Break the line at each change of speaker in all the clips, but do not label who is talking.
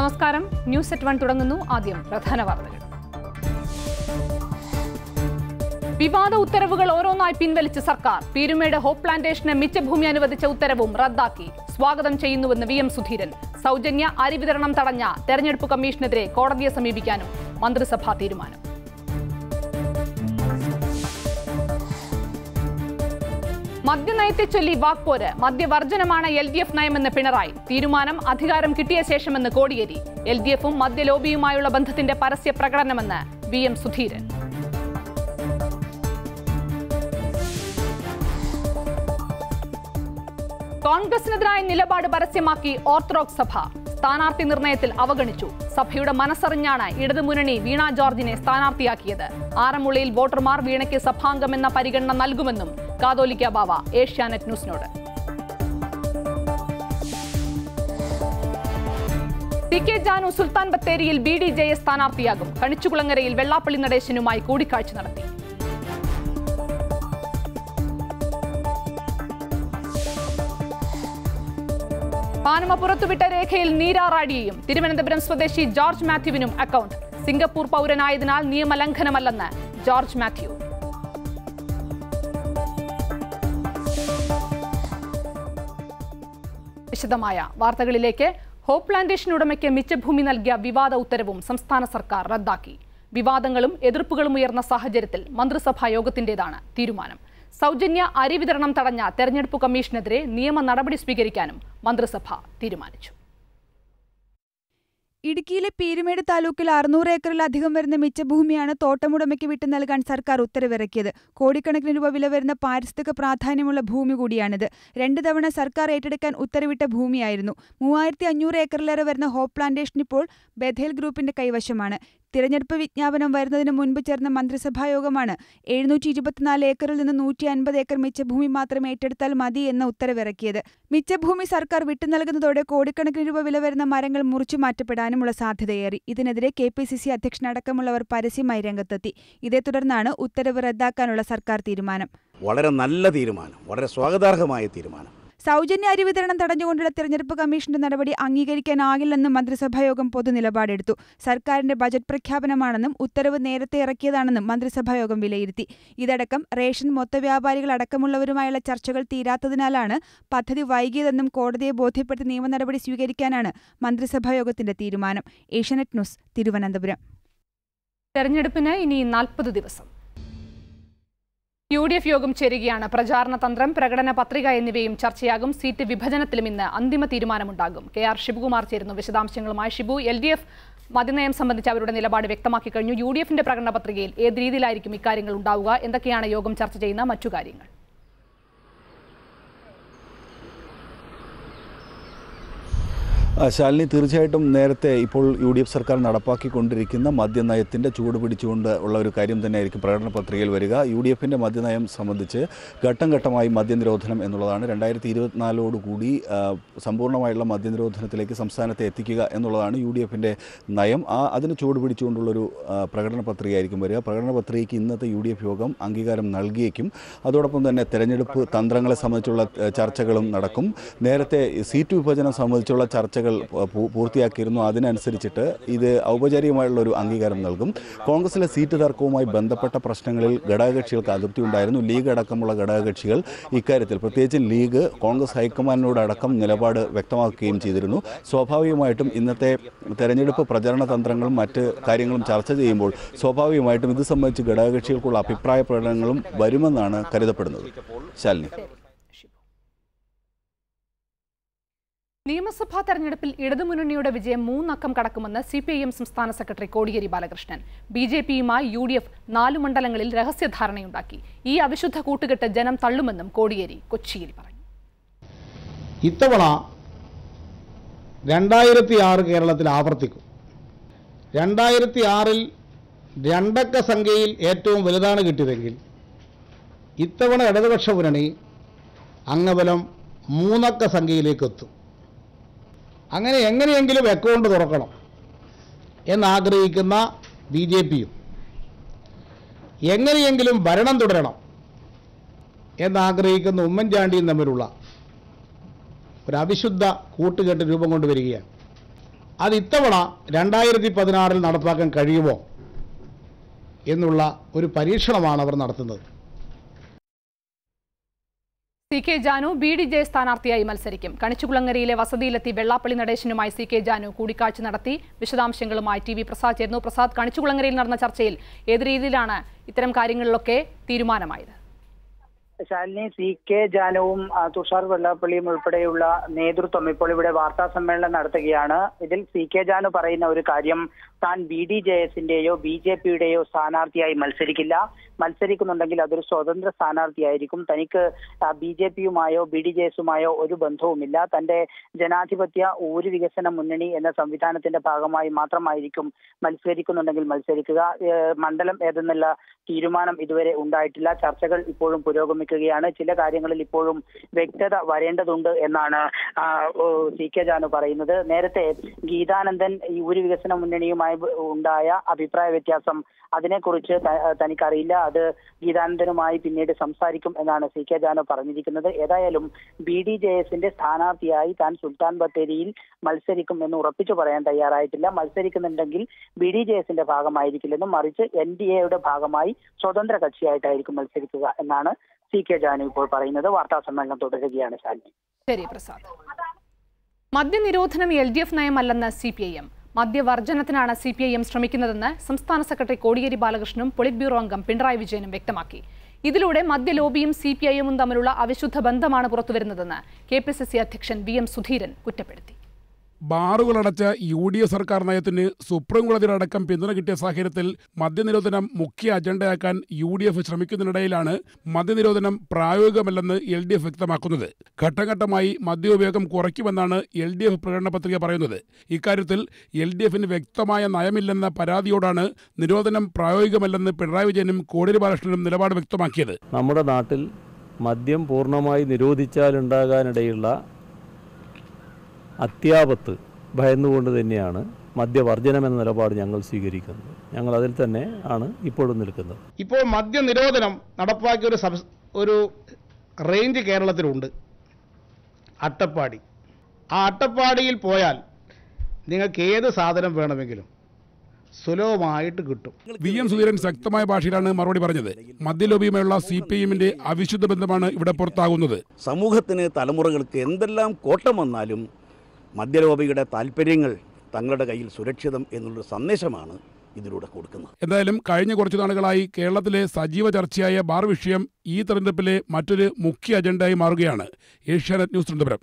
നമസ്കാരം news at one തുടങ്ങുന്നു ആദ്യം പ്രധാന വാർത്തകൾ വിവാദ ഉത്തരവുകൾ ഓരോന്നായി പിൻവലിച്ച് സർക്കാർ പീരുമേട് ഹോപ്പ് പ്ലാന്റേഷന് മിച്ചഭൂമി അനുവദിച്ച ഉത്തരവും റദ്ദാക്കി സ്വാഗതം ചെയ്യുന്നുവെന്ന് വി എം സുധീരൻ സൗജന്യ അരി വിതരണം തടഞ്ഞ തെരഞ്ഞെടുപ്പ് കമ്മീഷനെതിരെ കോടതിയെ സമീപിക്കാനും മന്ത്രിസഭാ തീരുമാനം മദ്യനയത്തെ ചൊല്ലി വാക്പോര് മദ്യവർജനമാണ് എൽ ഡി എഫ് നയമെന്ന് പിണറായി തീരുമാനം അധികാരം കിട്ടിയ ശേഷമെന്ന് കോടിയേരി എൽ ഡി എഫും മദ്യലോബിയുമായുള്ള ബന്ധത്തിന്റെ പരസ്യ പ്രകടനമെന്ന് വി എം സുധീരൻ കോൺഗ്രസിനെതിരായ നിലപാട് പരസ്യമാക്കി ഓർത്തഡോക്സ് സഭ സ്ഥാനാർത്ഥി നിർണയത്തിൽ അവഗണിച്ചു സഭയുടെ മനസ്സറിഞ്ഞാണ് ഇടതുമുന്നണി വീണ ജോർജിനെ സ്ഥാനാർത്ഥിയാക്കിയത് ആറന്മുളയിൽ വോട്ടർമാർ വീണയ്ക്ക് സഭാംഗമെന്ന പരിഗണന നൽകുമെന്നും കാതോലിക്ക ബാവ ഏഷ്യാനെറ്റ് ന്യൂസിനോട് സി കെ ജാനു സുൽത്താൻ ബത്തേരിയിൽ ബി ഡി ജെ എസ് സ്ഥാനാർത്ഥിയാകും കണിച്ചുകുളങ്ങരയിൽ വെള്ളാപ്പള്ളി നടേശനുമായി കൂടിക്കാഴ്ച നടത്തി പാനമ പുറത്തുവിട്ട രേഖയിൽ നീരാറാടിയെയും തിരുവനന്തപുരം സ്വദേശി ജോർജ് മാത്യുവിനും അക്കൗണ്ട് സിംഗപ്പൂർ പൗരനായതിനാൽ നിയമലംഘനമല്ലെന്ന് ജോർജ് മാത്യു വിശദമായ വാർത്തകളിലേക്ക് ഹോപ്പ് പ്ലാന്റേഷൻ ഉടമയ്ക്ക് മിച്ചഭൂമി നൽകിയ വിവാദ ഉത്തരവും സംസ്ഥാന സർക്കാർ റദ്ദാക്കി വിവാദങ്ങളും എതിർപ്പുകളും ഉയർന്ന സാഹചര്യത്തിൽ മന്ത്രിസഭാ യോഗത്തിന്റേതാണ് തീരുമാനം സൗജന്യ അരി വിതരണം തടഞ്ഞ തെരഞ്ഞെടുപ്പ് കമ്മീഷനെതിരെ നിയമ നടപടി സ്വീകരിക്കാനും മന്ത്രിസഭ തീരുമാനിച്ചു
ഇടുക്കിയിലെ പീരുമേട് താലൂക്കിൽ അറുന്നൂറ് ഏക്കറിലധികം വരുന്ന മിച്ചഭൂമിയാണ് തോട്ടമുടമയ്ക്ക് വിട്ടു നൽകാൻ സർക്കാർ ഉത്തരവിറക്കിയത് കോടിക്കണക്കിന് രൂപ വില വരുന്ന പാരിസ്ഥിതിക പ്രാധാന്യമുള്ള ഭൂമി കൂടിയാണിത് രണ്ട് തവണ സർക്കാർ ഏറ്റെടുക്കാൻ ഉത്തരവിട്ട ഭൂമിയായിരുന്നു മൂവായിരത്തി അഞ്ഞൂറ് ഏക്കറിലേറെ വരുന്ന ഹോപ്പ് പ്ലാന്റേഷൻ ഇപ്പോൾ ബഥേൽ ഗ്രൂപ്പിന്റെ കൈവശമാണ് തിരഞ്ഞെടുപ്പ് വിജ്ഞാപനം വരുന്നതിന് മുൻപ് ചേർന്ന മന്ത്രിസഭാ യോഗമാണ് എഴുന്നൂറ്റി ഇരുപത്തിനാല് ഏക്കറിൽ നിന്ന് നൂറ്റി അൻപത് ഏക്കർ മിച്ചഭൂമി മാത്രം ഏറ്റെടുത്താൽ മതി എന്ന ഉത്തരവിറക്കിയത് മിച്ചഭൂമി സർക്കാർ വിട്ടു നൽകുന്നതോടെ കോടിക്കണക്കിന് രൂപ വില വരുന്ന മരങ്ങൾ മുറിച്ചു മാറ്റപ്പെടാനുമുള്ള സാധ്യതയേറി ഇതിനെതിരെ കെ പി സി സി അധ്യക്ഷനടക്കമുള്ളവർ പരസ്യമായി രംഗത്തെത്തി ഇതേ തുടർന്നാണ് ഉത്തരവ് റദ്ദാക്കാനുള്ള സർക്കാർ തീരുമാനം
വളരെ നല്ല തീരുമാനം വളരെ സ്വാഗതാർഹമായ തീരുമാനം
സൗജന്യ അരി വിതരണം തടഞ്ഞുകൊണ്ടുള്ള തിരഞ്ഞെടുപ്പ് കമ്മീഷന്റെ നടപടി അംഗീകരിക്കാനാകില്ലെന്നും മന്ത്രിസഭായോഗം പൊതുനിലപാടെടുത്തു സർക്കാരിന്റെ ബജറ്റ് പ്രഖ്യാപനമാണെന്നും ഉത്തരവ് നേരത്തെ ഇറക്കിയതാണെന്നും മന്ത്രിസഭായോഗം വിലയിരുത്തി ഇതടക്കം റേഷൻ മൊത്തവ്യാപാരികൾ അടക്കമുള്ളവരുമായുള്ള ചർച്ചകൾ തീരാത്തതിനാലാണ് പദ്ധതി വൈകിയതെന്നും കോടതിയെ ബോധ്യപ്പെടുത്തി നിയമ നടപടി സ്വീകരിക്കാനാണ് മന്ത്രിസഭായോഗത്തിന്റെ തീരുമാനം ഏഷ്യാനെറ്റ് ന്യൂസ് തിരുവനന്തപുരം
തെരഞ്ഞെടുപ്പിന് ഇനി നാൽപ്പത് ദിവസം യു ഡി എഫ് യോഗം ചേരുകയാണ് പ്രചാരണ തന്ത്രം പ്രകടന പത്രിക എന്നിവയും ചർച്ചയാകും സീറ്റ് വിഭജനത്തിലും ഇന്ന് അന്തിമ തീരുമാനമുണ്ടാകും കെ ആർ ശിവകുമാർ ചേരുന്നു വിശദാംശങ്ങളുമായി ഷിബു എൽ ഡി എഫ് മദ്യനയം സംബന്ധിച്ച് അവരുടെ നിലപാട് വ്യക്തമാക്കി കഴിഞ്ഞു യു ഡി എഫിന്റെ പ്രകടന പത്രികയിൽ ഏത് രീതിയിലായിരിക്കും ഇക്കാര്യങ്ങൾ ഉണ്ടാവുക എന്തൊക്കെയാണ് യോഗം ചർച്ച ചെയ്യുന്ന മറ്റു കാര്യങ്ങൾ
ആ, ശാലിനി തീർച്ചയായിട്ടും നേരത്തെ ഇപ്പോൾ യു ഡി എഫ് സർക്കാർ നടപ്പാക്കിക്കൊണ്ടിരിക്കുന്ന മദ്യനയത്തിൻ്റെ ചൂട് പിടിച്ചുകൊണ്ട് ഉള്ള ഒരു കാര്യം തന്നെയായിരിക്കും പ്രകടന പത്രികയിൽ വരിക യു ഡി എഫിൻ്റെ മദ്യനയം സംബന്ധിച്ച് ഘട്ടം ഘട്ടമായി മദ്യനിരോധനം എന്നുള്ളതാണ് രണ്ടായിരത്തി ഇരുപത്തിനാലോടുകൂടി ആ, സമ്പൂർണ്ണമായുള്ള മദ്യനിരോധനത്തിലേക്ക് സംസ്ഥാനത്തെ എത്തിക്കുക എന്നുള്ളതാണ് യു ഡി എഫിൻ്റെ നയം ആ അതിന് ചൂട് പിടിച്ചുകൊണ്ടുള്ളൊരു ആ, പ്രകടന പത്രികയായിരിക്കും വരിക പ്രകടന പത്രികയ്ക്ക് ഇന്നത്തെ യു ഡി എഫ് യോഗം അംഗീകാരം നൽകിയേക്കും അതോടൊപ്പം തന്നെ തെരഞ്ഞെടുപ്പ് തന്ത്രങ്ങളെ സംബന്ധിച്ചുള്ള ഏ, ചർച്ചകളും നടക്കും നേരത്തെ സീറ്റ് വിഭജനം സംബന്ധിച്ചുള്ള ചർച്ചകൾ പൂ- പൂർത്തിയാക്കിയിരുന്നു അതിനനുസരിച്ചിട്ട് ഇത് ഔപചാരികമായുള്ള ഒരു അംഗീകാരം നൽകും കോൺഗ്രസിലെ സീറ്റ് തർക്കവുമായി ബന്ധപ്പെട്ട പ്രശ്നങ്ങളിൽ ഘടകകക്ഷികൾക്ക് അതൃപ്തി ഉണ്ടായിരുന്നു ലീഗ് അടക്കമുള്ള ഘടകകക്ഷികൾ ഇക്കാര്യത്തിൽ പ്രത്യേകിച്ച് ലീഗ് കോൺഗ്രസ് ഹൈക്കമാൻഡിനോടക്കം നിലപാട് വ്യക്തമാക്കുകയും ചെയ്തിരുന്നു സ്വാഭാവികമായിട്ടും ഇന്നത്തെ തെരഞ്ഞെടുപ്പ് പ്രചരണ തന്ത്രങ്ങളും മറ്റ് കാര്യങ്ങളും ചർച്ച ചെയ്യുമ്പോൾ സ്വാഭാവികമായിട്ടും ഇത് സംബന്ധിച്ച് ഘടകകക്ഷികൾക്കുള്ള അഭിപ്രായ പ്രകടനങ്ങളും വരുമെന്നാണ് കരുതപ്പെടുന്നത് ശാലിനി
നിയമസഭാ തെരഞ്ഞെടുപ്പിൽ ഇടതുമുന്നണിയുടെ വിജയം മൂന്നക്കം കടക്കുമെന്ന് സി പി ഐ എം സംസ്ഥാന secretary Kodiyeri Balakrishnan B J പിയുമായി യു ഡി എഫ് നാലു മണ്ഡലങ്ങളിൽ രഹസ്യധാരണയുണ്ടാക്കി ഈ അവിശുദ്ധ കൂട്ടുകെട്ട് ജനം തള്ളുമെന്നും കോടിയേരി കൊച്ചിയിൽ പറഞ്ഞു
ഇത്തവണ രണ്ടായിരത്തി ആറ് കേരളത്തിൽ ആവർത്തിക്കും രണ്ടായിരത്തി ആറിൽ രണ്ടക്ക സംഖ്യയിൽ ഏറ്റവും വലുതാണ് കിട്ടിയതെങ്കിൽ ഇത്തവണ ഇടതുപക്ഷ മുന്നണി അംഗബലം മൂന്നക്ക സംഖ്യയിലേക്ക് എത്തും അങ്ങനെ എങ്ങനെയെങ്കിലും അക്കൗണ്ട് തുറക്കണം എന്നാഗ്രഹിക്കുന്ന ബി ജെ പിയും എങ്ങനെയെങ്കിലും ഭരണം തുടരണം എന്നാഗ്രഹിക്കുന്ന ഉമ്മൻചാണ്ടിയും തമ്മിലുള്ള ഒരു അവിശുദ്ധ കൂട്ടുകെട്ട് രൂപം കൊണ്ടുവരികയാണ് അത് ഇത്തവണ രണ്ടായിരത്തി പതിനാറിൽ നടപ്പാക്കാൻ കഴിയുമോ എന്നുള്ള ഒരു പരീക്ഷണമാണ് അവർ നടത്തുന്നത്
C K Janu B D J സ്ഥാനാർത്ഥിയായി മത്സരിക്കും കണിച്ചുകുളങ്ങരയിലെ വസതിയിലെത്തി വെള്ളാപ്പള്ളി നടേശനുമായി സി കെ ജാനു കൂടിക്കാഴ്ച നടത്തി വിശദാംശങ്ങളുമായി ടി വി പ്രസാദ് ചേർന്നു പ്രസാദ് കണിച്ചുകുളങ്ങരയിൽ നടന്ന ചർച്ചയിൽ ഏത് രീതിയിലാണ് ഇത്തരം കാര്യങ്ങളിലൊക്കെ തീരുമാനമായത്
ശാലിനി സി കെ ജാനുവും ആ, തുഷാർ വെള്ളാപ്പള്ളിയും ഉൾപ്പെടെയുള്ള നേതൃത്വം ഇപ്പോൾ ഇവിടെ വാർത്താ സമ്മേളനം നടത്തുകയാണ് ഇതിൽ സി കെ ജാനു പറയുന്ന ഒരു കാര്യം താൻ ബി ഡി ജെ എസിന്റെയോ ബി ജെ പിയുടെയോ സ്ഥാനാർത്ഥിയായി മത്സരിക്കില്ല മത്സരിക്കുന്നുണ്ടെങ്കിൽ അതൊരു സ്വതന്ത്ര സ്ഥാനാർത്ഥിയായിരിക്കും തനിക്ക് ബി ജെ പിയുമായോ ബി ഡി ജെ എസുമായോ ഒരു ബന്ധവുമില്ല തന്റെ ജനാധിപത്യ ഊര് വികസന മുന്നണി എന്ന സംവിധാനത്തിന്റെ ഭാഗമായി മാത്രമായിരിക്കും മത്സരിക്കുന്നുണ്ടെങ്കിൽ മത്സരിക്കുക ഏഹ് മണ്ഡലം ഏതെന്നുള്ള തീരുമാനം ഇതുവരെ ഉണ്ടായിട്ടില്ല ചർച്ചകൾ ഇപ്പോഴും പുരോഗമിക്കുകയാണ് ചില കാര്യങ്ങളിൽ ഇപ്പോഴും വ്യക്തത വരേണ്ടതുണ്ട് എന്നാണ് ആ, ഓ, സി കെ ജാനു പറയുന്നത് നേരത്തെ ഗീതാനന്ദൻ ഈ ഊര് വികസന മുന്നണിയുമായി ഉണ്ടായ അഭിപ്രായ വ്യത്യാസം അതിനെക്കുറിച്ച് ത- തനിക്കറിയില്ല അത് ഗീതാനന്ദനുമായി പിന്നീട് സംസാരിക്കും എന്നാണ് സി കെ ജാനു പറഞ്ഞിരിക്കുന്നത് ഏതായാലും ബി ഡി ജെ എസിന്റെ സ്ഥാനാർത്ഥിയായി താൻ സുൽത്താൻ ബത്തേരിയിൽ മത്സരിക്കും എന്ന് ഉറപ്പിച്ചു പറയാൻ തയ്യാറായിട്ടില്ല മത്സരിക്കുന്നുണ്ടെങ്കിൽ ബി ഡി ജെ എസിന്റെ ഭാഗമായിരിക്കില്ലെന്നും മറിച്ച് എൻ ഡി എയുടെ ഭാഗമായി സ്വതന്ത്ര കക്ഷിയായിട്ടായിരിക്കും മത്സരിക്കുക എന്നാണ് സി കെ ജാനു ഇപ്പോൾ പറയുന്നത് വാർത്താ സമ്മേളനം തുടരുകയാണ് ശാലിനി
ശരി പ്രസാദ് മദ്യനിരോധനം എൽ ഡി എഫ് നയമല്ലെന്ന് സി പി ഐ എം മദ്യവർജനത്തിനാണ് സി പി ഐ എം ശ്രമിക്കുന്നതെന്ന് സംസ്ഥാന സെക്രട്ടറി കോടിയേരി ബാലകൃഷ്ണനും പൊളിറ്റ് ബ്യൂറോ അംഗം പിണറായി വിജയനും വ്യക്തമാക്കി ഇതിലൂടെ മദ്യലോബിയും സി പി ഐ എമ്മും തമ്മിലുള്ള അവിശുദ്ധ ബന്ധമാണ് പുറത്തുവരുന്നതെന്ന് കെ പി സി സി അധ്യക്ഷൻ വി എം സുധീരൻ കുറ്റപ്പെടുത്തി
ബാറുകളടച്ച യു ഡി എഫ് സർക്കാർ നയത്തിന് സുപ്രീം കോടതിയിലടക്കം പിന്തുണ കിട്ടിയ സാഹചര്യത്തിൽ മദ്യനിരോധനം മുഖ്യ അജണ്ടയാക്കാൻ യു ഡി എഫ് ശ്രമിക്കുന്നതിനിടയിലാണ് മദ്യനിരോധനം പ്രായോഗികമല്ലെന്ന് എൽ ഡി എഫ് വ്യക്തമാക്കുന്നത് ഘട്ടഘട്ടമായി മദ്യോപയോഗം കുറയ്ക്കുമെന്നാണ് എൽ ഡി എഫ് പ്രകടന പത്രിക പറയുന്നത് ഇക്കാര്യത്തിൽ എൽ ഡി എഫിന് വ്യക്തമായ നയമില്ലെന്ന പരാതിയോടാണ് നിരോധനം പ്രായോഗികമല്ലെന്ന് പിണറായി വിജയനും കോടിയേരി ബാലകൃഷ്ണനും നിലപാട് വ്യക്തമാക്കിയത്
നമ്മുടെ നാട്ടിൽ മദ്യം പൂർണ്ണമായി നിരോധിച്ചാലുണ്ടാകാനിടയുള്ള അത്യാപത്ത് ഭയന്നുകൊണ്ട് തന്നെയാണ് മദ്യവർജനം എന്ന നിലപാട് ഞങ്ങൾ സ്വീകരിക്കുന്നത് ഞങ്ങൾ അതിൽ തന്നെ ആണ് ഇപ്പോഴും നിൽക്കുന്നത്
ഇപ്പോൾ മദ്യനിരോധനം നടപ്പാക്കിയ ഒരു സബ്സ് ഒരു റേഞ്ച് കേരളത്തിലുണ്ട് അട്ടപ്പാടി ആ അട്ടപ്പാടിയിൽ പോയാൽ നിങ്ങൾക്ക് ഏത് സാധനം വേണമെങ്കിലും സുലഭമായിട്ട് കിട്ടും
വി എം സുധീരൻ ശക്തമായ ഭാഷയിലാണ് മറുപടി പറഞ്ഞത് മദ്യലോബിയുമായുള്ള സി പി എമ്മിന്റെ അവിശുദ്ധ ബന്ധമാണ് ഇവിടെ പുറത്താകുന്നത്
സമൂഹത്തിന് തലമുറകൾക്ക് എന്തെല്ലാം കോട്ടം വന്നാലും മദ്യലോബിയുടെ താല്പര്യങ്ങൾ തങ്ങളുടെ കയ്യിൽ സുരക്ഷിതം എന്നുള്ളൊരു സന്ദേശമാണ് ഇതിലൂടെ കൊടുക്കുന്നത്
എന്തായാലും കഴിഞ്ഞ കുറച്ചു നാളുകളായി കേരളത്തിലെ സജീവ ചർച്ചയായ ബാർ വിഷയം ഈ തെരഞ്ഞെടുപ്പിലെ മറ്റൊരു മുഖ്യ അജണ്ടയായി മാറുകയാണ് ഏഷ്യാനെറ്റ് ന്യൂസ് തിരുവനന്തപുരം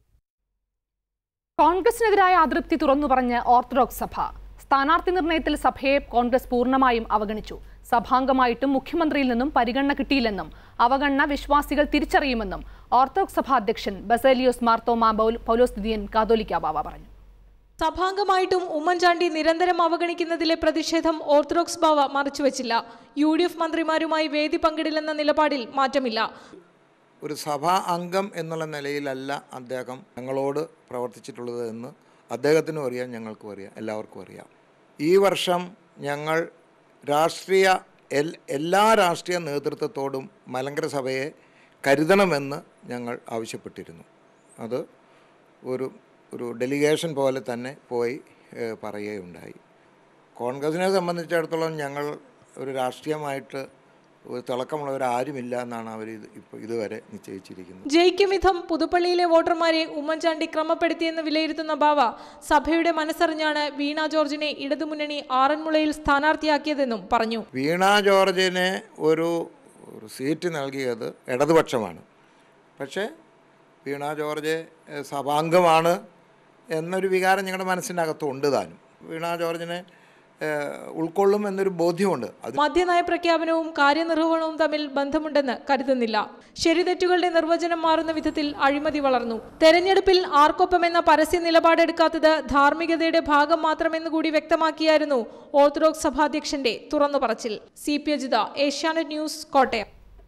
കോൺഗ്രസിനെതിരായ അതൃപ്തി തുറന്നു പറഞ്ഞ് ഓർത്തഡോക്സ് സഭ സ്ഥാനാർത്ഥി നിർണയത്തിൽ സഭയെ കോൺഗ്രസ് പൂർണ്ണമായും അവഗണിച്ചു സഭാംഗമായിട്ടും മുഖ്യമന്ത്രിയിൽ നിന്നും പരിഗണന കിട്ടിയില്ലെന്നും അവഗണന വിശ്വാസികൾ തിരിച്ചറിയുമെന്നും ഓർത്തഡോക്സ് സഭ അധ്യക്ഷൻ ബസേലിയോസ് മാർത്തോമാ പൗൽ- പൗലോസ് ദിദിയൻ കാതോലിക്ക ബാവ പറഞ്ഞു
സഭാംഗമായിട്ടും ഉമ്മൻചാണ്ടി നിരന്തരം അവഗണിക്കുന്നതിലെ പ്രതിഷേധം ഓർത്തഡോക്സ് ബാവ മറച്ചുവെച്ചില്ല യു ഡി എഫ് മന്ത്രിമാരുമായി വേദി പങ്കിടില്ലെന്ന നിലപാടിൽ മാറ്റമില്ല
ഒരു സഭാ അംഗം എന്നുള്ള നിലയിലല്ല അദ്ദേഹം ഞങ്ങളോട് പ്രവർത്തിച്ചിട്ടുള്ളത് എന്ന് അദ്ദേഹത്തിനും അറിയാം ഞങ്ങൾക്കും അറിയാം എല്ലാവർക്കും അറിയാം ഈ വർഷം ഞങ്ങൾ രാഷ്ട്രീയ എൽ എല്ലാ രാഷ്ട്രീയ നേതൃത്വത്തോടും മലങ്കര സഭയെ കരുതണമെന്ന് ഞങ്ങൾ ആവശ്യപ്പെട്ടിരുന്നു അത് ഒരു ഒരു ഡെലിഗേഷൻ പോലെ തന്നെ പോയി ഏഹ്, പറയുകയുണ്ടായി കോൺഗ്രസിനെ സംബന്ധിച്ചിടത്തോളം ഞങ്ങൾ ഒരു രാഷ്ട്രീയമായിട്ട് ഒരു തിളക്കമുള്ളവരാരുമില്ല എന്നാണ് അവർ ഇത് ഇപ്പോൾ ഇതുവരെ നിശ്ചയിച്ചിരിക്കുന്നത്
ജയിക്കും വിധം പുതുപ്പള്ളിയിലെ വോട്ടർമാരെ ഉമ്മൻചാണ്ടി ക്രമപ്പെടുത്തിയെന്ന് വിലയിരുത്തുന്ന ബാവ സഭയുടെ മനസ്സറിഞ്ഞാണ് വീണ ജോർജിനെ ഇടതുമുന്നണി ആറന്മുളയിൽ സ്ഥാനാർത്ഥിയാക്കിയതെന്നും പറഞ്ഞു
വീണ ജോർജിന് ഒരു ഒരു സീറ്റ് നൽകിയത് ഇടതുപക്ഷമാണ് പക്ഷേ വീണ ജോർജ് ഏഹ്, സഭാംഗമാണ് എന്നൊരു വികാരം ഞങ്ങളുടെ മനസ്സിൻ്റെ അകത്തുണ്ട് താനും വീണ ജോർജിനെ ഏഹ്, ഉൾക്കൊള്ളും എന്നൊരു ബോധ്യമുണ്ട് അത്
മദ്യനയ പ്രഖ്യാപനവും കാര്യനിർവഹണവും തമ്മിൽ ബന്ധമുണ്ടെന്ന് കരുതുന്നില്ല ശരിതെറ്റുകളുടെ നിർവചനം മാറുന്ന വിധത്തിൽ അഴിമതി വളർന്നു തെരഞ്ഞെടുപ്പിൽ ആർക്കൊപ്പം എന്ന പരസ്യ നിലപാടെടുക്കാത്തത് ധാർമ്മികതയുടെ ഭാഗം മാത്രമെന്ന് കൂടി വ്യക്തമാക്കിയായിരുന്നു ഓർത്തഡോക്സ് സഭാധ്യക്ഷന്റെ തുറന്നു പറച്ചിൽ C P Ajitha Asianet news Kottayam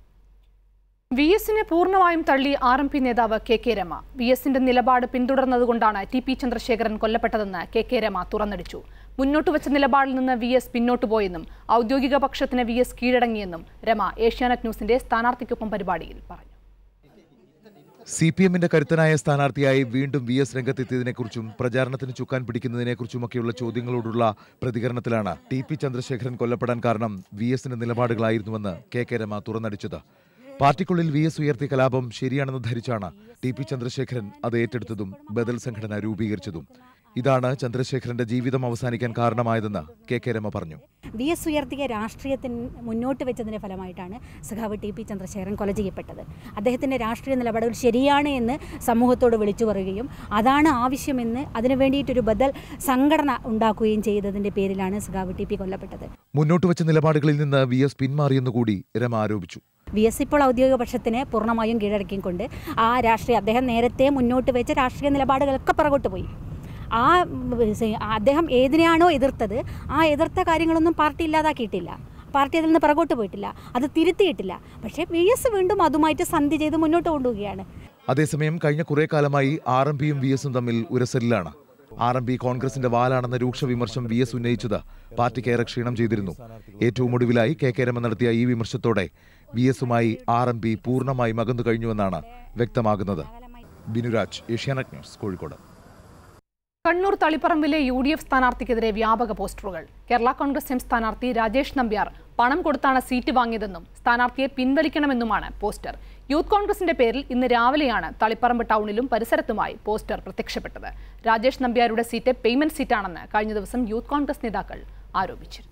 V എസിനെ പൂർണ്ണമായും തള്ളി ആർ എം പി നേതാവ് കെ കെ രമ വി എസിന്റെ നിലപാട് പിന്തുടർന്നതുകൊണ്ടാണ് ടി പി ചന്ദ്രശേഖരൻ കൊല്ലപ്പെട്ടതെന്ന് കെ കെ രമ തുറന്നടിച്ചു മുന്നോട്ട് വെച്ച നിലപാടിൽ നിന്ന് വി എസ് പിന്നോട്ട് പോയെന്നും ഔദ്യോഗിക പക്ഷത്തിന് വി എസ് കീഴടങ്ങിയെന്നും രമ ഏഷ്യാനെറ്റ് ന്യൂസിന്റെ സ്ഥാനാർത്ഥിക്കൊപ്പം പരിപാടിയിൽ പറഞ്ഞു
സി പി എമ്മിന്റെ കരുത്തനായ സ്ഥാനാർത്ഥിയായി വീണ്ടും വി എസ് രംഗത്തെത്തിയതിനെക്കുറിച്ചും പ്രചാരണത്തിന് ചുക്കാൻ പിടിക്കുന്നതിനെക്കുറിച്ചുമൊക്കെയുള്ള ചോദ്യങ്ങളോടുള്ള പ്രതികരണത്തിലാണ് ടി പി ചന്ദ്രശേഖരൻ കൊല്ലപ്പെടാൻ കാരണം വി എസിന്റെ നിലപാടുകളായിരുന്നുവെന്ന് കെ കെ രമ തുറന്നടിച്ചത് പാർട്ടിക്കുള്ളിൽ വി എസ് ഉയർത്തിയ കലാപം ശരിയാണെന്ന് ധരിച്ചാണ് ടി പി ചന്ദ്രശേഖരൻ അത് ഏറ്റെടുത്തതും ബദൽ സംഘടന രൂപീകരിച്ചതും ഇതാണ് ചന്ദ്രശേഖരന്റെ ജീവിതം അവസാനിക്കാൻ കാരണമായതെന്ന് കെ കെ രമ പറഞ്ഞു
വി എസ് ഉയർത്തിയ രാഷ്ട്രീയത്തിന് മുന്നോട്ട് വെച്ചതിൻ്റെ ഫലമായിട്ടാണ് സഖാവ് ടി പി ചന്ദ്രശേഖരൻ കൊല ചെയ്യപ്പെട്ടത് അദ്ദേഹത്തിൻ്റെ രാഷ്ട്രീയ നിലപാടുകൾ ശരിയാണ് എന്ന് സമൂഹത്തോട് വിളിച്ചു പറയുകയും അതാണ് ആവശ്യമെന്ന് അതിനു വേണ്ടിയിട്ടൊരു ബദൽ സംഘടന ഉണ്ടാക്കുകയും ചെയ്തതിൻ്റെ പേരിലാണ് സഖാവ് ടി പി കൊല്ലപ്പെട്ടത്
മുന്നോട്ട് വെച്ച നിലപാടുകളിൽ നിന്ന് വി എസ് പിന്മാറിയെന്നുകൂടി രമ ആരോപിച്ചു
വി എസ് ഇപ്പോൾ ഔദ്യോഗിക പക്ഷത്തിനെ പൂർണ്ണമായും കീഴടക്കിക്കൊണ്ട് ആ രാഷ്ട്രീയ അദ്ദേഹം നേരത്തെ മുന്നോട്ട് വെച്ച രാഷ്ട്രീയ നിലപാടുകളൊക്കെ പുറകോട്ട് പോയി ആ ഉം, സെ- അദ്ദേഹം ഏതിനെയാണോ എതിർത്തത് ആ എതിർത്ത കാര്യങ്ങളൊന്നും പാർട്ടി ഇല്ലാതാക്കിയിട്ടില്ല പാർട്ടി അതിൽ നിന്ന് പുറകോട്ട് പോയിട്ടില്ല അത് തിരുത്തിയിട്ടില്ല പക്ഷേ വി എസ് വീണ്ടും അതുമായിട്ട് സന്ധി ചെയ്ത് മുന്നോട്ട് കൊണ്ടുപോവുകയാണ്
അതേസമയം കഴിഞ്ഞ കുറെ കാലമായി ആർ എം പിയും വി എസും തമ്മിൽ ഉരസലിലാണ് ആർ എം പി കോൺഗ്രസിന്റെ വാലാണെന്ന രൂക്ഷ വിമർശം വി എസ് ഉന്നയിച്ചത് പാർട്ടിക്ക് ഏറെ ക്ഷീണം ചെയ്തിരുന്നു ഏറ്റവും ഒടുവിലായി കെ കെ രമ നടത്തിയ ഈ വിമർശത്തോടെ വി എസുമായി ആർ എം പി പൂർണ്ണമായും അകന്നു കഴിഞ്ഞുവെന്നാണ് വ്യക്തമാകുന്നത് ബിനുരാജ് ഏഷ്യാനെറ്റ് ന്യൂസ് കോഴിക്കോട്
കണ്ണൂർ തളിപ്പറമ്പിലെ യു ഡി എഫ് സ്ഥാനാർത്ഥിക്കെതിരെ വ്യാപക പോസ്റ്ററുകൾ കേരള കോൺഗ്രസ് എം സ്ഥാനാർത്ഥി രാജേഷ് നമ്പ്യാർ പണം കൊടുത്താണ് സീറ്റ് വാങ്ങിയതെന്നും സ്ഥാനാർത്ഥിയെ പിൻവലിക്കണമെന്നുമാണ് പോസ്റ്റർ യൂത്ത് കോൺഗ്രസിന്റെ പേരിൽ ഇന്ന് രാവിലെയാണ് തളിപ്പറമ്പ് ടൗണിലും പരിസരത്തുമായി പോസ്റ്റർ പ്രത്യക്ഷപ്പെട്ടത് രാജേഷ് നമ്പ്യാരുടെ സീറ്റ് പേയ്മെന്റ് സീറ്റാണെന്ന് കഴിഞ്ഞ ദിവസം യൂത്ത് കോൺഗ്രസ് നേതാക്കൾ ആരോപിച്ചിരുന്നു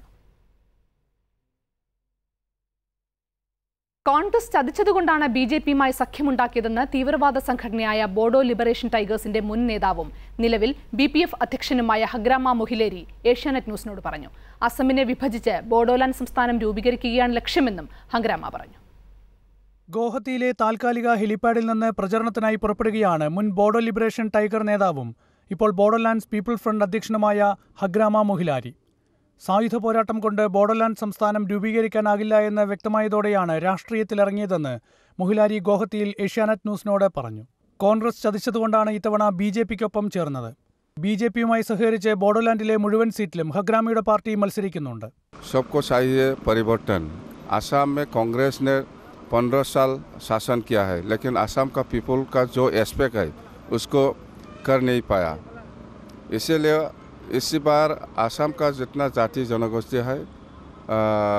കോൺഗ്രസ് ചതിച്ചതുകൊണ്ടാണ് ബി ജെ പിയുമായി സഖ്യമുണ്ടാക്കിയതെന്ന് തീവ്രവാദ സംഘടനയായ ബോഡോ ലിബറേഷൻ ടൈഗേഴ്സിന്റെ മുൻ നേതാവും നിലവിൽ ബി പി എഫ് അധ്യക്ഷനുമായ ഹഗ്രാമ മൊഹിലേരി ഏഷ്യാനെറ്റ് ന്യൂസിനോട് പറഞ്ഞു അസമിനെ വിഭജിച്ച് ബോഡോലാൻഡ് സംസ്ഥാനം രൂപീകരിക്കുകയാണ് ലക്ഷ്യമെന്നും ഹംഗ്രാമ പറഞ്ഞു
ഗോഹത്തിയിലെ താൽക്കാലിക ഹെലിപ്പാഡിൽ നിന്ന് പ്രചരണത്തിനായി പുറപ്പെടുകയാണ് മുൻ ബോഡോ ലിബറേഷൻ ടൈഗർ നേതാവും ഇപ്പോൾ ബോഡോലാൻഡ്സ് പീപ്പിൾ ഫ്രണ്ട് അധ്യക്ഷനുമായ ഹഗ്രാമ മൊഹിലാരി സായുധ പോരാട്ടം കൊണ്ട് ബോഡോലാൻഡ് സംസ്ഥാനം രൂപീകരിക്കാനാകില്ല എന്ന് വ്യക്തമായതോടെയാണ് രാഷ്ട്രീയത്തിലിറങ്ങിയതെന്ന് മൊഹിലാരി ഗോഹത്തിയിൽ ഏഷ്യാനെറ്റ് ന്യൂസിനോട് പറഞ്ഞു കോൺഗ്രസ് ചതിച്ചതുകൊണ്ടാണ് ഇത്തവണ ബി ജെ പിക്കൊപ്പം ചേർന്നത് ബി ജെ പിയുമായി സഹകരിച്ച് ബോഡോലാൻഡിലെ മുഴുവൻ സീറ്റിലും ഹഗ്രാമിയുടെ പാർട്ടി മത്സരിക്കുന്നുണ്ട്
सबको चाहिए परिवर्तन असम में कांग्रेस ने पंद्रह साल शासन किया है लेकिन असम का पीपल का जो एस्पेक्ट है उसको कर नहीं पाया इसीलिए इसी बार असम का जितना जाति जनगोष्ठी है आ,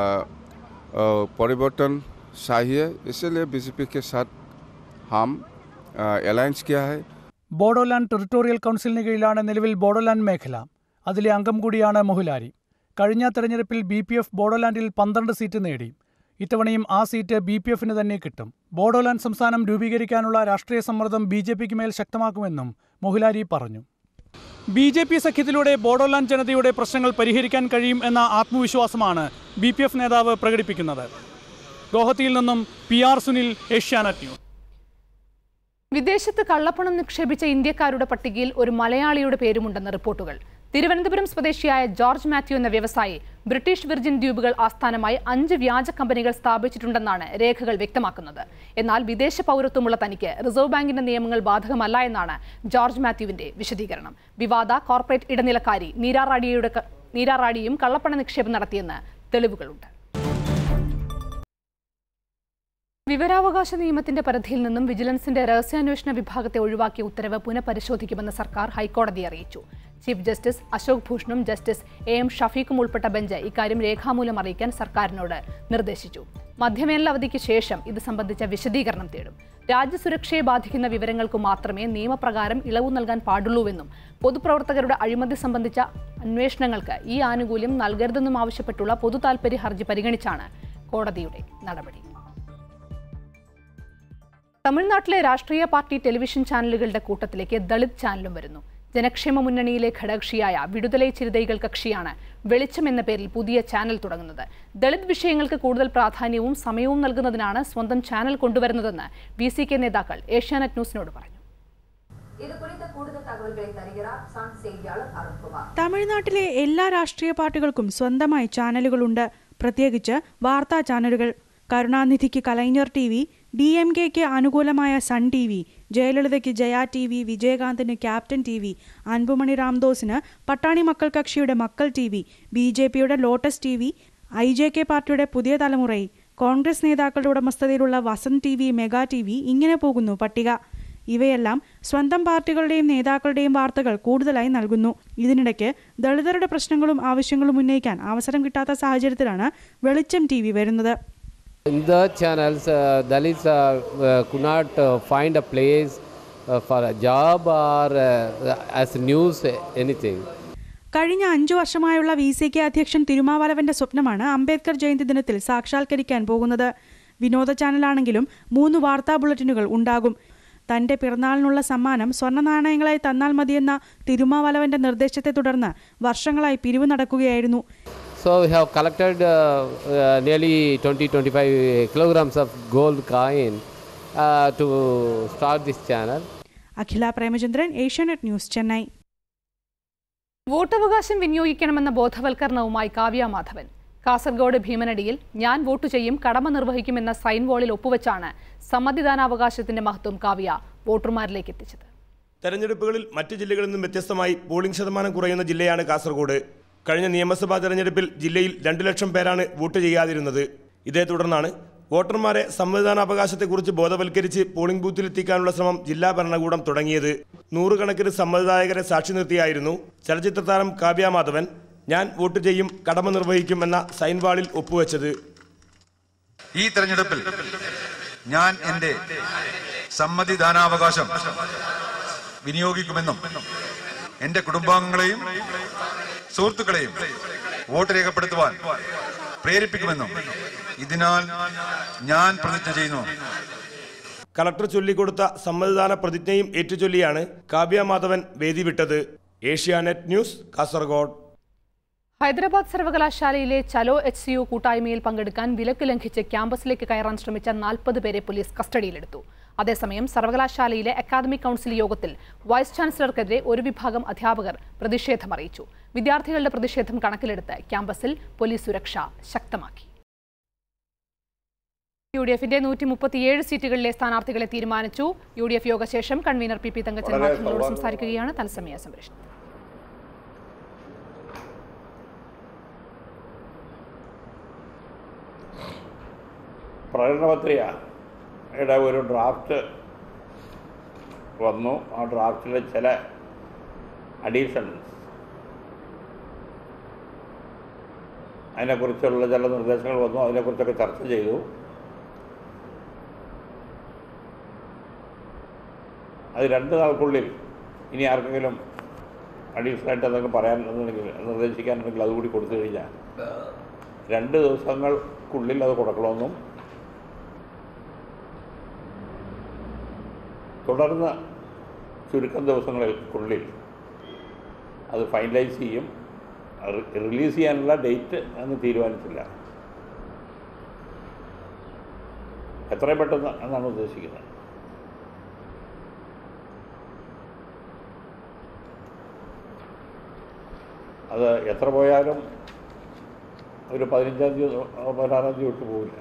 आ, परिवर्तन चाहिए इसीलिए बीजेपी के साथ हम अलायंस किया है
ബോഡോലാൻഡ് ടെറിട്ടോറിയൽ കൗൺസിലിന് കീഴിലാണ് നിലവിൽ ബോഡോലാൻഡ് മേഖല അതിലെ അംഗം കൂടിയാണ് മൊഹുലാരി കഴിഞ്ഞ തെരഞ്ഞെടുപ്പിൽ ബി പി എഫ് ബോഡോലാൻഡിൽ പന്ത്രണ്ട് സീറ്റ് നേടി ഇത്തവണയും ആ സീറ്റ് ബി പി എഫിന് തന്നെ കിട്ടും ബോഡോലാൻഡ് സംസ്ഥാനം രൂപീകരിക്കാനുള്ള രാഷ്ട്രീയ സമ്മർദ്ദം ബി ജെ പിക്ക് മേൽ ശക്തമാക്കുമെന്നും മൊഹുലാരി പറഞ്ഞു ബി ജെ പി സഖ്യത്തിലൂടെ ബോഡോലാൻഡ് ജനതയുടെ പ്രശ്നങ്ങൾ പരിഹരിക്കാൻ കഴിയും എന്ന ആത്മവിശ്വാസമാണ് ബി പി എഫ് നേതാവ് പ്രകടിപ്പിക്കുന്നത് ഗോഹത്തിയിൽ നിന്നും P R Sunil Asianet news
വിദേശത്ത് കള്ളപ്പണം നിക്ഷേപിച്ച ഇന്ത്യക്കാരുടെ പട്ടികയിൽ ഒരു മലയാളിയുടെ പേരുമുണ്ടെന്ന് റിപ്പോർട്ടുകൾ തിരുവനന്തപുരം സ്വദേശിയായ ജോർജ് മാത്യു എന്ന വ്യവസായി ബ്രിട്ടീഷ് വിർജിൻ ദ്വീപുകൾ ആസ്ഥാനമായി അഞ്ച് വ്യാജ കമ്പനികൾ സ്ഥാപിച്ചിട്ടുണ്ടെന്നാണ് രേഖകൾ വ്യക്തമാക്കുന്നത് എന്നാൽ വിദേശ പൗരത്വമുള്ള തനിക്ക് റിസർവ് ബാങ്കിന്റെ നിയമങ്ങൾ ബാധകമല്ല എന്നാണ് ജോർജ് മാത്യുവിന്റെ വിശദീകരണം വിവാദ കോർപ്പറേറ്റ് ഇടനിലക്കാരി നീരാറാടിയുടെ ക- നീരാറാടിയും കള്ളപ്പണ നിക്ഷേപം നടത്തിയെന്ന് തെളിവുകളുണ്ട് വിവരാവകാശ നിയമത്തിന്റെ പരിധിയിൽ നിന്നും വിജിലൻസിന്റെ രഹസ്യാന്വേഷണ വിഭാഗത്തെ ഒഴിവാക്കിയ ഉത്തരവ് പുനഃപരിശോധിക്കുമെന്ന് സർക്കാർ ഹൈക്കോടതിയെ അറിയിച്ചു ചീഫ് ജസ്റ്റിസ് അശോക് ഭൂഷണും ജസ്റ്റിസ് എ എം ഷഫീഖും ഉൾപ്പെട്ട ബെഞ്ച് ഇക്കാര്യം രേഖാമൂലം അറിയിക്കാൻ സർക്കാരിനോട് നിർദ്ദേശിച്ചു മധ്യവേനൽ അവധിക്ക് ശേഷം ഇത് സംബന്ധിച്ച വിശദീകരണം തേടും രാജ്യസുരക്ഷയെ ബാധിക്കുന്ന വിവരങ്ങൾക്ക് മാത്രമേ നിയമപ്രകാരം ഇളവ് നൽകാൻ പാടുള്ളൂവെന്നും പൊതുപ്രവർത്തകരുടെ അഴിമതി സംബന്ധിച്ച അന്വേഷണങ്ങൾക്ക് ഈ ആനുകൂല്യം നൽകരുതെന്നും ആവശ്യപ്പെട്ടുള്ള പൊതു താൽപര്യ ഹർജി പരിഗണിച്ചാണ് കോടതിയുടെ നടപടി തമിഴ്നാട്ടിലെ രാഷ്ട്രീയ പാർട്ടി ടെലിവിഷൻ ചാനലുകളുടെ കൂട്ടത്തിലേക്ക് ദളിത് ചാനലും വരുന്നു ജനക്ഷേമ മുന്നണിയിലെ ഘടകകക്ഷിയായ വിടുതലൈ ചിരുതൈകൾ കക്ഷിയാണ് വെളിച്ചം എന്ന പേരിൽ പുതിയ ചാനൽ തുടങ്ങുന്നത് ദളിത് വിഷയങ്ങൾക്ക് കൂടുതൽ പ്രാധാന്യവും സമയവും നൽകുന്നതിനാണ് സ്വന്തം ചാനൽ കൊണ്ടുവരുന്നതെന്ന് വി സി കെ നേതാക്കൾ ഏഷ്യാനെറ്റ് ന്യൂസിനോട് പറഞ്ഞു
இது குறித்த கூடுதல் தகவல்களை தருகிறார் சன் செய்தியாளர் அருண்குமார்
തമിഴ്നാട്ടിലെ എല്ലാ രാഷ്ട്രീയ പാർട്ടികൾക്കും സ്വന്തമായി ചാനലുകളുണ്ട് പ്രത്യേകിച്ച് വാർത്താ ചാനലുകൾ കരുണാനിധിക്ക് Kalaignar T V D M കെക്ക് അനുകൂലമായ സൺ ടി വി ജയലളിതയ്ക്ക് ജയ ടി വി വിജയകാന്തിന് ക്യാപ്റ്റൻ ടി വി അൻപുമണി രാംദോസിന് പട്ടാണി മക്കൾ കക്ഷിയുടെ Makkal T V B J പിയുടെ lotus T V I J K പാർട്ടിയുടെ പുതിയ തലമുറയിൽ കോൺഗ്രസ് നേതാക്കളുടെ ഉടമസ്ഥതയിലുള്ള Vasanth T V mega T V ഇങ്ങനെ പോകുന്നു പട്ടിക ഇവയെല്ലാം സ്വന്തം പാർട്ടികളുടെയും നേതാക്കളുടെയും വാർത്തകൾ കൂടുതലായി നൽകുന്നു ഇതിനിടയ്ക്ക് ദളിതരുടെ പ്രശ്നങ്ങളും ആവശ്യങ്ങളും ഉന്നയിക്കാൻ അവസരം കിട്ടാത്ത സാഹചര്യത്തിലാണ് വെളിച്ചം ടി വരുന്നത്
In the channels, uh, Dalits uh, uh, could not uh, find a place uh, for a job or uh, as news, anything.
കഴിഞ്ഞ അഞ്ചു വർഷമായുള്ള വി സി കെ അധ്യക്ഷൻ തിരുമാവലവന്റെ സ്വപ്നമാണ് അംബേദ്കർ ജയന്തി ദിനത്തിൽ സാക്ഷാത്കരിക്കാൻ പോകുന്നത് വിനോദ ചാനലാണെങ്കിലും മൂന്ന് വാർത്താ ബുള്ളറ്റിനുകൾ ഉണ്ടാകും തന്റെ പിറന്നാളിനുള്ള സമ്മാനം സ്വർണ്ണ നാണയങ്ങളായി തന്നാൽ മതിയെന്ന തിരുമാവലവന്റെ നിർദ്ദേശത്തെ തുടർന്ന് വർഷങ്ങളായി പിരിവ് നടക്കുകയായിരുന്നു
So we have collected uh, uh, nearly 20-25 kilograms of gold coin uh, to start this channel.
Akhila Premachandran Asianet news Chennai
വോട്ടവകാശം വിനിയോഗിക്കണമെന്ന ബോധവൽക്കരണവുമായി കാവ്യ മാധവൻ കാസർഗോഡ് ഭീമനടിയിൽ ഞാൻ വോട്ട് ചെയ്യും കടമ നിർവഹിക്കുമെന്ന സൈൻ വോളിൽ ഒപ്പുവെച്ചാണ് സമ്മതിദാനാവകാശത്തിന്റെ മഹത്വം കാവ്യ വോട്ടർമാരിലേക്ക് എത്തിച്ചത്
തെരഞ്ഞെടുപ്പുകളിൽ മറ്റ് ജില്ലകളിൽ നിന്നും വ്യത്യസ്തമായി പോളിംഗ് ശതമാനം കുറയുന്ന ജില്ലയാണ് കാസർഗോഡ് കഴിഞ്ഞ നിയമസഭാ തെരഞ്ഞെടുപ്പിൽ ജില്ലയിൽ രണ്ടു ലക്ഷം പേരാണ് വോട്ട് ചെയ്യാതിരുന്നത് ഇതേ തുടർന്നാണ് വോട്ടർമാരെ സമ്മതിദാനാവകാശത്തെക്കുറിച്ച് ബോധവൽക്കരിച്ച് പോളിംഗ് ബൂത്തിലെത്തിക്കാനുള്ള ശ്രമം ജില്ലാ ഭരണകൂടം തുടങ്ങിയത് നൂറുകണക്കിന് സമ്മതിദായകരെ സാക്ഷി നിർത്തിയായിരുന്നു ചലച്ചിത്ര താരം കാവ്യ മാധവൻ ഞാൻ വോട്ട് ചെയ്യും കടമ നിർവഹിക്കും എന്ന സൈൻ വാളിൽ ഒപ്പുവെച്ചത്
ഈ തെരഞ്ഞെടുപ്പിൽ ഞാൻ എൻ്റെ സമ്മതിദാനാവകാശം വിനിയോഗിക്കുമെന്നും എൻ്റെ കുടുംബാംഗങ്ങളെയും സുഹൃത്തുക്കളെയും വോട്ട് രേഖപ്പെടുത്തുവാൻ പ്രേരിപ്പിക്കുമെന്നും ഇതിനാൽ ഞാൻ പ്രതിജ്ഞ ചെയ്യുന്നു
കളക്ടർ ചൊല്ലിക്കൊടുത്ത സമ്മതിദാന പ്രതിജ്ഞയും ഏറ്റുചൊല്ലിയാണ് കാവ്യ മാധവൻ വേദി വിട്ടത് ഏഷ്യാനെറ്റ് ന്യൂസ് കാസർഗോഡ്
ഹൈദരാബാദ് സർവകലാശാലയിലെ ചലോ എച്ച് സി യു കൂട്ടായ്മയിൽ പങ്കെടുക്കാൻ വിലക്ക് ലംഘിച്ച് ക്യാമ്പസിലേക്ക് കയറാൻ ശ്രമിച്ച നാൽപ്പത് പേരെ പോലീസ് കസ്റ്റഡിയിലെടുത്തു അതേസമയം സർവകലാശാലയിലെ അക്കാദമിക് കൗൺസിൽ യോഗത്തിൽ വൈസ് ചാൻസലർക്കെതിരെ ഒരു വിഭാഗം അധ്യാപകർ പ്രതിഷേധം അറിയിച്ചു വിദ്യാർത്ഥികളുടെ പ്രതിഷേധം കണക്കിലെടുത്ത് ക്യാമ്പസിൽ പോലീസ് സുരക്ഷ ശക്തമാക്കി യു ഡി എഫിന്റെ നൂറ്റി മുപ്പത്തിയേഴ് സീറ്റുകളിലെ സ്ഥാനാർത്ഥികളെ തീരുമാനിച്ചു യു ഡി എഫ് യോഗശേഷം കൺവീനർ പി പി തങ്കച്ചൻ
വളരെ
മാധ്യമങ്ങളോട്
സൗഹാർദ്ദം.
സംസാരിക്കുകയാണ് തത്സമയ സംപ്രേഷണം
പ്രകടനപത്രികയുടെ ഒരു ഡ്രാഫ്റ്റ് വന്നു ആ ഡ്രാഫ്റ്റിലെ ചില അഡീഷൻസ് അതിനെക്കുറിച്ചുള്ള ചില നിർദ്ദേശങ്ങൾ വന്നു അതിനെക്കുറിച്ചൊക്കെ ചർച്ച ചെയ്തു അത് രണ്ട് നാൾക്കുള്ളിൽ ഇനി ആർക്കെങ്കിലും അഡീഷണലായിട്ട് എന്തെങ്കിലും പറയാനുണ്ടെങ്കിൽ നിർദ്ദേശിക്കാനുണ്ടെങ്കിൽ അതുകൂടി കൊടുത്തു കഴിഞ്ഞാൽ രണ്ട് ദിവസങ്ങൾക്കുള്ളിൽ അത് കൊടുക്കണമെന്നും തുടർന്ന് ചുരുക്കം ദിവസങ്ങൾക്കുള്ളിൽ അത് ഫൈനലൈസ് ചെയ്യും റി- റിലീസ് ചെയ്യാനുള്ള ഡേറ്റ് അന്ന് തീരുമാനിച്ചില്ല എത്രയും പെട്ടെന്ന് എന്നാണ് ഉദ്ദേശിക്കുന്നത് അത് എത്ര പോയാലും ഒരു പതിനഞ്ചാം തീയതി പതിനാറാം തീയതി വിട്ടു പോവില്ല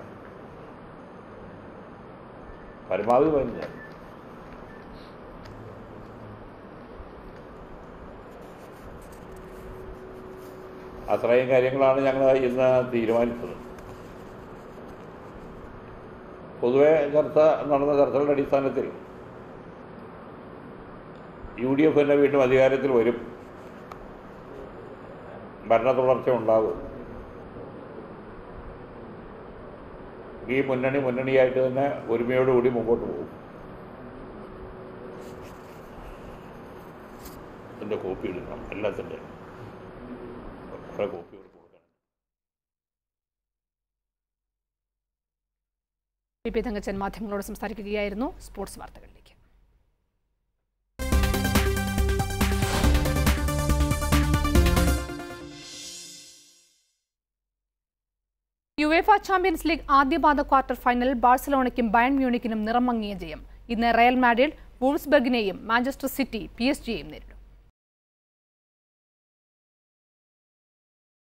പരമാവധി പതിനഞ്ചാം അത്രയും കാര്യങ്ങളാണ് ഞങ്ങൾ ഇന്ന് തീരുമാനിച്ചത് പൊതുവെ ചർച്ച നടന്ന ചർച്ചകളുടെ അടിസ്ഥാനത്തിൽ യു ഡി എഫ് തന്നെ വീണ്ടും അധികാരത്തിൽ വരും ഭരണ തുടർച്ച ഉണ്ടാകും ഈ മുന്നണി മുന്നണിയായിട്ട് തന്നെ ഒരുമയോടുകൂടി മുമ്പോട്ട് പോകും എൻ്റെ കോപ്പി എടുക്കണം എല്ലാത്തിൻ്റെ കുറേ കോപ്പി
പി പി തങ്കച്ചൻ മാധ്യമങ്ങളോട് സംസാരിക്കുകയായിരുന്നു സ്പോർട്സ് വാർത്തകളിലേക്ക് യുവേഫ ചാമ്പ്യൻസ് ലീഗ് ആദ്യപാദ ക്വാർട്ടർ ഫൈനലിൽ ബാഴ്സലോണയ്ക്കും ബയൺ മ്യൂണിക്കിനും നിറം മങ്ങിയ ജയം ഇന്ന് റയൽ മാഡ്രിഡ് വൂൾസ്ബർഗിനെയും മാഞ്ചസ്റ്റർ സിറ്റി പി എസ് ജിയെയും നേരിടും